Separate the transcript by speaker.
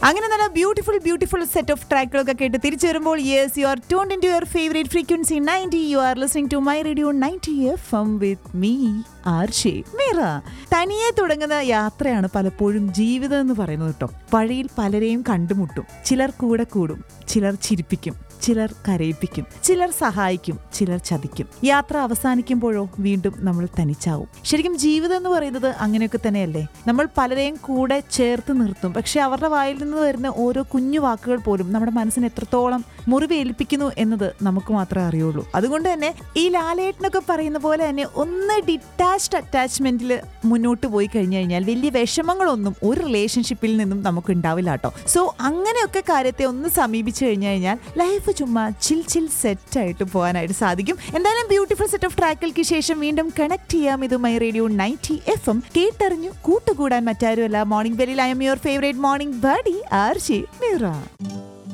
Speaker 1: അങ്ങനെ നല്ല beautiful beautiful set of ട്രാക്കുകളൊക്കെ കേട്ട് തിരിച്ചു വരുമ്പോൾ yes you are tuned in to your favourite frequency ninety you are listening to my radio ninety F M with me R J Meera തനിയെ തുടങ്ങുന്ന യാത്രയാണ് പലപ്പോഴും ജീവിതം എന്ന് പറയുന്നത് കേട്ടോ വഴിയിൽ പലരെയും കണ്ടുമുട്ടും ചിലർ കൂടെ കൂടും ചിലർ ചിരിപ്പിക്കും ചിലർ കരയിപ്പിക്കും ചിലർ സഹായിക്കും ചിലർ ചതിക്കും യാത്ര അവസാനിക്കുമ്പോഴോ വീണ്ടും നമ്മൾ തനിച്ചാവും ശരിക്കും ജീവിതം എന്ന് പറയുന്നത് അങ്ങനെയൊക്കെ തന്നെയല്ലേ നമ്മൾ പലരെയും കൂടെ ചേർത്ത് നിർത്തും പക്ഷെ അവരുടെ വായിൽ നിന്ന് വരുന്ന ഓരോ കുഞ്ഞു വാക്കുകൾ പോലും നമ്മുടെ മനസ്സിന് എത്രത്തോളം മുറിവേൽപ്പിക്കുന്നു എന്നത് നമുക്ക് മാത്രമേ അറിയുള്ളൂ അതുകൊണ്ട് തന്നെ ഈ ലാലേട്ടനൊക്കെ പറയുന്ന പോലെ തന്നെ ഒന്ന് ഡിറ്റാച്ച്ഡ് അറ്റാച്ച്മെന്റിൽ മുന്നോട്ട് പോയി കഴിഞ്ഞു കഴിഞ്ഞാൽ വലിയ വിഷമങ്ങളൊന്നും ഒരു റിലേഷൻഷിപ്പിൽ നിന്നും നമുക്ക് ഉണ്ടാവില്ല കേട്ടോ സോ അങ്ങനെയൊക്കെ കാര്യത്തെ ഒന്ന് സമീപിച്ചു കഴിഞ്ഞു കഴിഞ്ഞാൽ ലൈഫ് ചുമ്മാ ചിൽ ചിൽ സെറ്റ് ആയിട്ട് പോകാനായിട്ട് സാധിക്കും എന്തായാലും ബ്യൂട്ടിഫുൾ സെറ്റ് ഓഫ് ട്രാക്കുകൾക്ക് ശേഷം വീണ്ടും കണക്ട് ചെയ്യാം ഇത് my radio ninety F M കേട്ടറിഞ്ഞു കൂട്ടുകൂടാൻ മറ്റാരുമല്ല മോർണിംഗ് ബെല്ലിൽ I'm your favourite morning buddy R J Meera